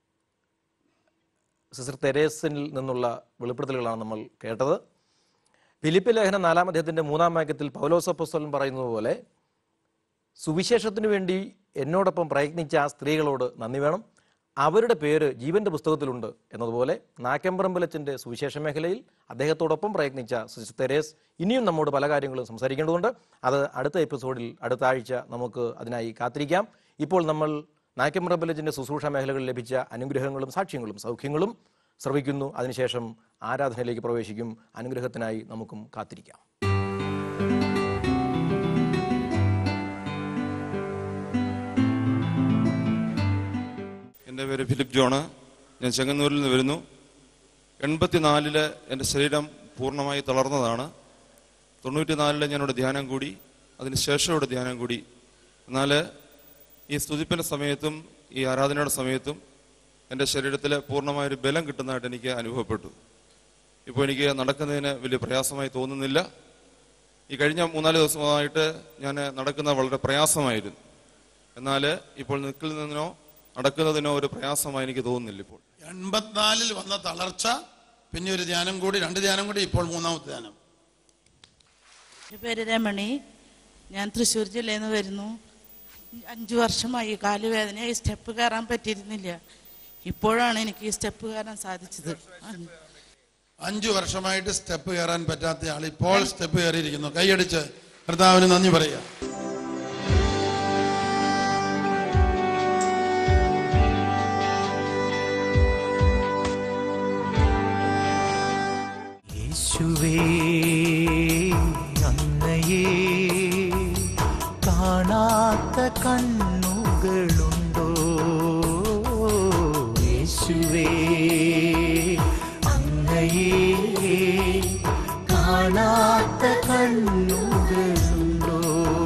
സിസ്റ്റർ തെരേസിൽ നിന്നുള്ള വെളിപ്പെടുത്തലുകളാണ് നമ്മൾ കേട്ടത് ഫിലിപ്പ് ലേഖനം നാലാം അധ്യായത്തിൻ്റെ മൂന്നാം വാക്യത്തിൽ പൗലോസപ്പസ്തലൻ പറയുന്നത് പോലെ സുവിശേഷത്തിനു വേണ്ടി എന്നോടൊപ്പം പ്രയത്നിച്ച ആ സ്ത്രീകളോട് നന്ദി വേണം അവരുടെ പേര് ജീവന്റെ പുസ്തകത്തിലുണ്ട് എന്നതുപോലെ നാക്കമ്പറമ്പലച്ചൻ്റെ സുവിശേഷ മേഖലയിൽ അദ്ദേഹത്തോടൊപ്പം പ്രയത്നിച്ച സിസ്റ്റർ തെരേസ് ഇനിയും നമ്മോട് പല കാര്യങ്ങളും സംസാരിക്കേണ്ടതുണ്ട് അത് അടുത്ത എപ്പിസോഡിൽ അടുത്ത ആഴ്ച നമുക്ക് അതിനായി കാത്തിരിക്കാം ഇപ്പോൾ നമ്മൾ നാക്കമ്പറമ്പലച്ചൻ്റെ ശുശ്രൂഷ മേഖലകളിൽ ലഭിച്ച അനുഗ്രഹങ്ങളും സാക്ഷ്യങ്ങളും സൗഖ്യങ്ങളും ശ്രവിക്കുന്നു അതിനുശേഷം ആരാധനയിലേക്ക് പ്രവേശിക്കും അനുഗ്രഹത്തിനായി നമുക്കും കാത്തിരിക്കാം എൻ്റെ പേര് ഫിലിപ്പ് ജോണ് ഞാൻ ചെങ്ങന്നൂരിൽ നിന്ന് വരുന്നു എൺപത്തിനാലില് എൻ്റെ ശരീരം പൂർണ്ണമായി തളർന്നതാണ് തൊണ്ണൂറ്റിനാലില് ഞാനിവിടെ ധ്യാനം കൂടി അതിന് ശേഷം ഇവിടെ ധ്യാനം കൂടി എന്നാൽ ഈ സ്തുതിപ്പിൻ്റെ സമയത്തും ഈ ആരാധനയുടെ സമയത്തും എൻ്റെ ശരീരത്തിൽ പൂർണ്ണമായൊരു ബലം കിട്ടുന്നതായിട്ട് എനിക്ക് അനുഭവപ്പെട്ടു ഇപ്പോൾ എനിക്ക് നടക്കുന്നതിന് വലിയ പ്രയാസമായി തോന്നുന്നില്ല ഈ കഴിഞ്ഞ മൂന്നാല് ദിവസമായിട്ട് ഞാൻ നടക്കുന്നത് വളരെ പ്രയാസമായിരുന്നു എന്നാൽ ഇപ്പോൾ നിൽക്കുന്നതിനോ നടക്കുന്നതിനോ ഒരു പ്രയാസമായി എനിക്ക് തോന്നുന്നില്ല ഇപ്പോൾ എൺപത്തിനാലിൽ വന്ന തളർച്ച പിന്നെ ഒരു ധ്യാനം കൂടി രണ്ട് ധ്യാനം കൂടി ഇപ്പോൾ മൂന്നാമത്തെ ധ്യാനം എൻ്റെ പേര് രമണി ഞാൻ തൃശ്ശൂർ ജില്ലയിൽ നിന്ന് വരുന്നു അഞ്ചു വർഷമായി കാലുവേദനയായി സ്റ്റെപ്പ് കയറാൻ പറ്റിയിരുന്നില്ല ഇപ്പോഴാണ് എനിക്ക് ഈ സ്റ്റെപ്പ് കയറാൻ സാധിച്ചത് അഞ്ചു വർഷമായിട്ട് സ്റ്റെപ്പ് കയറാൻ പറ്റാത്ത ആൾ ഇപ്പോൾ സ്റ്റെപ്പ് കയറിയിരിക്കുന്നു കൈയടിച്ച് കർത്താവിന് നന്ദി പറയുക യേശുവേ അങ്ങയെ കാണാത്ത കണ്ണുകളുണ്ടോ യേശുവേ അങ്ങയെ കാണാത്ത കണ്ണുകളുണ്ടോ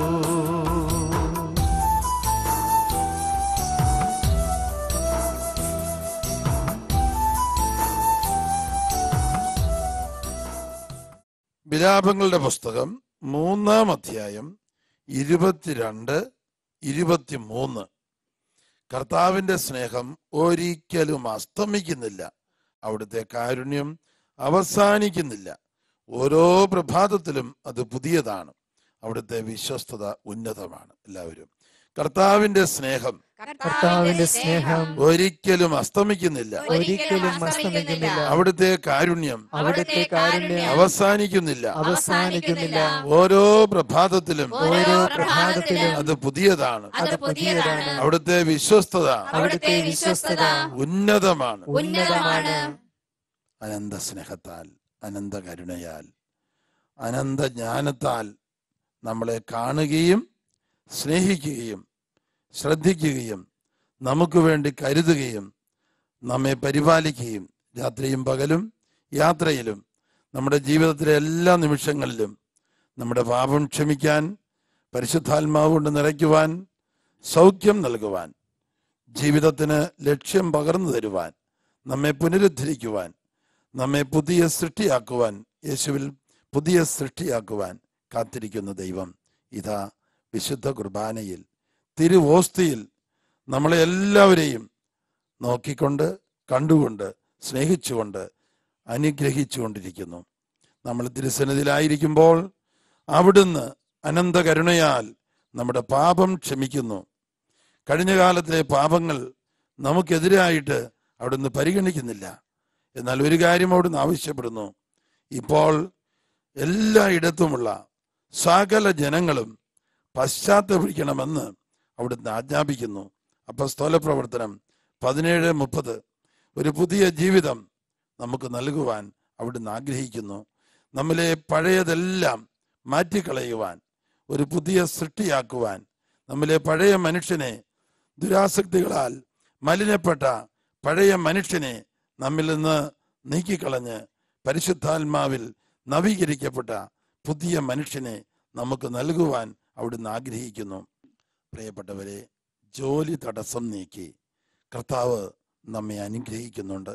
വിലാപങ്ങളുടെ പുസ്തകം മൂന്നാം അധ്യായം ഇരുപത്തിരണ്ട് ഇരുപത്തിമൂന്ന് കർത്താവിന്റെ സ്നേഹം ഒരിക്കലും അസ്തമിക്കുന്നില്ല അവിടുത്തെ കാരുണ്യം അവസാനിക്കുന്നില്ല ഓരോ പ്രഭാതത്തിലും അത് പുതിയതാണ് അവിടുത്തെ വിശ്വസ്തത ഉന്നതമാണ് എല്ലാവരും കർത്താവിന്റെ സ്നേഹം കർത്താവിന്റെ സ്നേഹം ഒരിക്കലും അസ്തമിക്കുന്നില്ല ഒരിക്കലും അസ്തമിക്കുന്നില്ല അവിടുത്തെ കാരുണ്യം അവിടുത്തെ കാരുണ്യം അവസാനിക്കുന്നില്ല അവസാനിക്കുന്നില്ല ഓരോ പ്രഭാതത്തിലും ഓരോ പ്രഭാതത്തിലും അത് പുതിയതാണ് അത് പുതിയതാണ് അവിടുത്തെ വിശ്വസ്തത അവിടുത്തെ വിശ്വസ്തത ഉന്നതമാണ് ഉന്നതമാണ് അനന്ത സ്നേഹത്താൽ അനന്ത കരുണയാൽ അനന്ത ജ്ഞാനത്താൽ നമ്മളെ കാണുകയും സ്നേഹിക്കുകയും ശ്രദ്ധിക്കുകയും നമുക്ക് വേണ്ടി കരുതുകയും നമ്മെ പരിപാലിക്കുകയും രാത്രിയും പകലും യാത്രയിലും നമ്മുടെ ജീവിതത്തിലെ എല്ലാ നിമിഷങ്ങളിലും നമ്മുടെ പാപം ക്ഷമിക്കാൻ പരിശുദ്ധാത്മാവ് കൊണ്ട് നിറയ്ക്കുവാൻ സൗഖ്യം നൽകുവാൻ ജീവിതത്തിന് ലക്ഷ്യം പകർന്നു തരുവാൻ നമ്മെ പുനരുദ്ധരിക്കുവാൻ നമ്മെ പുതിയ സൃഷ്ടിയാക്കുവാൻ യേശുവിൽ പുതിയ സൃഷ്ടിയാക്കുവാൻ കാത്തിരിക്കുന്ന ദൈവം ഇതാ വിശുദ്ധ കുർബാനയിൽ തിരുവോസ്തിയിൽ നമ്മളെ എല്ലാവരെയും നോക്കിക്കൊണ്ട് കണ്ടുകൊണ്ട് സ്നേഹിച്ചുകൊണ്ട് അനുഗ്രഹിച്ചുകൊണ്ടിരിക്കുന്നു നമ്മൾ തിരുസന്നിധിയിലായിരിക്കുമ്പോൾ അവിടുന്ന് അനന്ത കരുണയാൽ നമ്മുടെ പാപം ക്ഷമിക്കുന്നു കഴിഞ്ഞ കാലത്തെ പാപങ്ങൾ നമുക്കെതിരായിട്ട് അവിടുന്ന് പരിഗണിക്കുന്നില്ല എന്നാൽ ഒരു കാര്യം അവിടുന്ന് ആവശ്യപ്പെടുന്നു ഇപ്പോൾ എല്ലായിടത്തുമുള്ള സകല ജനങ്ങളും പശ്ചാത്തപിക്കണമെന്ന് അവിടുന്ന് ആജ്ഞാപിക്കുന്നു അപ്പസ്തോല പ്രവർത്തനം പതിനേഴ് മുപ്പത് ഒരു പുതിയ ജീവിതം നമുക്ക് നൽകുവാൻ അവിടുന്ന് ആഗ്രഹിക്കുന്നു നമ്മിലെ പഴയതെല്ലാം മാറ്റിക്കളയുവാൻ ഒരു പുതിയ സൃഷ്ടിയാക്കുവാൻ നമ്മിലെ പഴയ മനുഷ്യനെ ദുരാസക്തികളാൽ മലിനപ്പെട്ട പഴയ മനുഷ്യനെ നമ്മിൽ നിന്ന് നീക്കിക്കളഞ്ഞ് പരിശുദ്ധാത്മാവിൽ നവീകരിക്കപ്പെട്ട പുതിയ മനുഷ്യനെ നമുക്ക് നൽകുവാൻ അവിടുന്ന് ആഗ്രഹിക്കുന്നു പ്രിയപ്പെട്ടവരെ ജോലി തടസ്സം നീക്കി കർത്താവ് നമ്മെ അനുഗ്രഹിക്കുന്നുണ്ട്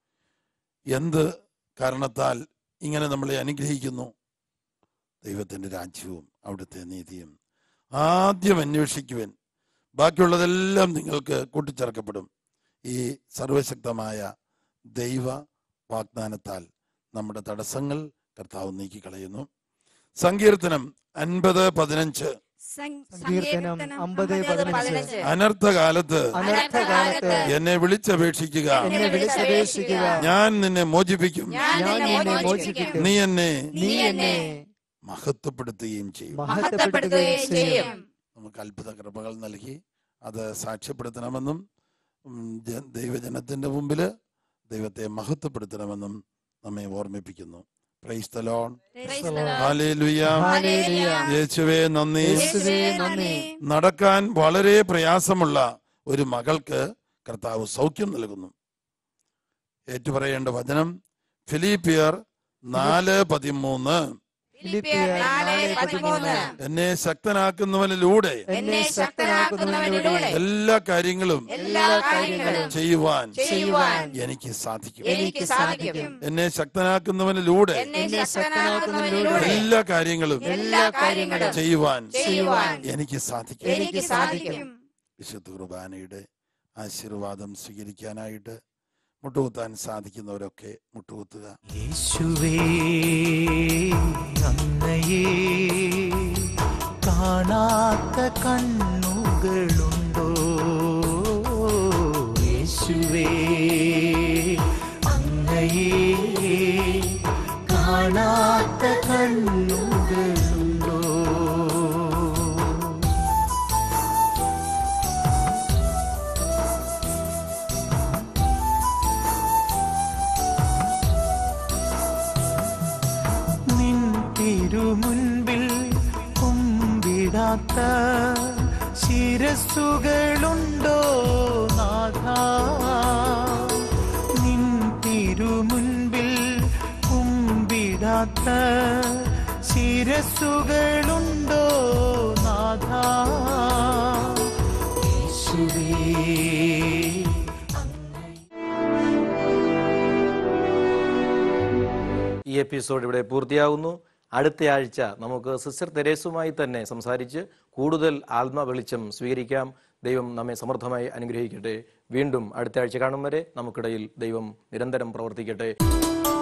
എന്ത് കാരണത്താൽ ഇങ്ങനെ നമ്മളെ അനുഗ്രഹിക്കുന്നു ദൈവത്തിൻ്റെ രാജ്യവും അവിടുത്തെ നീതിയും ആദ്യം അന്വേഷിക്കുവൻ ബാക്കിയുള്ളതെല്ലാം നിങ്ങൾക്ക് കൂട്ടിച്ചേർക്കപ്പെടും ഈ സർവശക്തമായ ദൈവ വാഗ്ദാനത്താൽ നമ്മുടെ തടസ്സങ്ങൾ കർത്താവ് നീക്കിക്കളയുന്നു സങ്കീർത്തനം അൻപത് പതിനഞ്ച് സങ്കീർത്തനം അമ്പത് പതിനഞ്ച് അനർത്ഥകാലത്ത് അനർത്ഥകാലത്ത് എന്നെ വിളിച്ചപേക്ഷിക്കുക എന്നെ വിളിച്ചപേക്ഷിക്കുക ഞാൻ നിന്നെ മോചിപ്പിക്കും ഞാൻ നിന്നെ മോചിപ്പിക്കും നീ എന്നെ നീ എന്നെ മഹത്വപ്പെടുത്തുകയും ചെയ്യും മഹത്വപ്പെടുത്തുകയും ചെയ്യും നമുക്ക് അത്ഭുത കൃപകൾ നൽകി അത് സാക്ഷ്യപ്പെടുത്തണമെന്നും ഉം, ജ- ദൈവജനത്തിന്റെ മുമ്പില് ദൈവത്തെ മഹത്വപ്പെടുത്തണമെന്നും നമ്മെ ഓർമ്മിപ്പിക്കുന്നു praise the Lord. Hallelujah. Hallelujah. യേശുവേ നന്ദി യേശുവേ നന്ദി നടക്കാൻ വളരെ പ്രയാസമുള്ള ഒരു മകൾക്ക് കർത്താവ് സൗഖ്യം നൽകുന്നു ഏറ്റുപറയേണ്ട വചനം ഫിലിപ്പിയർ നാല് പതിമൂന്ന് ഫിലിപ്പിയർ നാല് പതിമൂന്ന് എന്നെ ശക്തനാക്കുന്നവനിലൂടെ എന്നെ ശക്തനാക്കുന്നവനിലൂടെ എല്ലാ കാര്യങ്ങളും എല്ലാ കാര്യങ്ങളും ചെയ്യുവാൻ ചെയ്യുവാൻ എനിക്ക് സാധിക്കും എനിക്ക് സാധിക്കും എന്നെ ശക്തനാക്കുന്നവനിലൂടെ എന്നെ ശക്തനാക്കുന്നവനിലൂടെ എല്ലാ കാര്യങ്ങളും എല്ലാ കാര്യങ്ങളും ചെയ്യുവാൻ ചെയ്യുവാൻ എനിക്ക് സാധിക്കും എനിക്ക് സാധിക്കും വിശുദ്ധ കുർബാനയുടെ ആശീർവാദം സ്വീകരിക്കാനായിട്ട് മുട്ടുകുത്താൻ സാധിക്കുന്നവരൊക്കെ മുട്ടുകുത്തുക യേശുവേ അങ്ങയെ കാണാത്ത കണ്ണുകളുണ്ടോ കണ്ണുകളുണ്ടോ യേശുവേ അങ്ങയെ കാണാത്ത കണ്ണുകളുണ്ടോ നിൻ തിരുമുൻപിൽ കുമ്പിടാത്ത ശിരസ്സുകളുണ്ടോ നാഥ നിൻ തിരുമുൻപിൽ കുമ്പിടാത്ത ശിരസ്സുകളുണ്ടോ നാഥ യേശുവേ ഈ എപ്പിസോഡ് ഇവിടെ പൂർത്തിയാകുന്നു അടുത്ത ആഴ്ച നമുക്ക് സിസ്റ്റർ തെരേസുമായി തന്നെ സംസാരിച്ച് കൂടുതൽ ആത്മ വെളിച്ചം സ്വീകരിക്കാം ദൈവം നമ്മെ സമൃദ്ധമായി അനുഗ്രഹിക്കട്ടെ വീണ്ടും അടുത്ത ആഴ്ച കാണും വരെ നമുക്കിടയിൽ ദൈവം നിരന്തരം പ്രവർത്തിക്കട്ടെ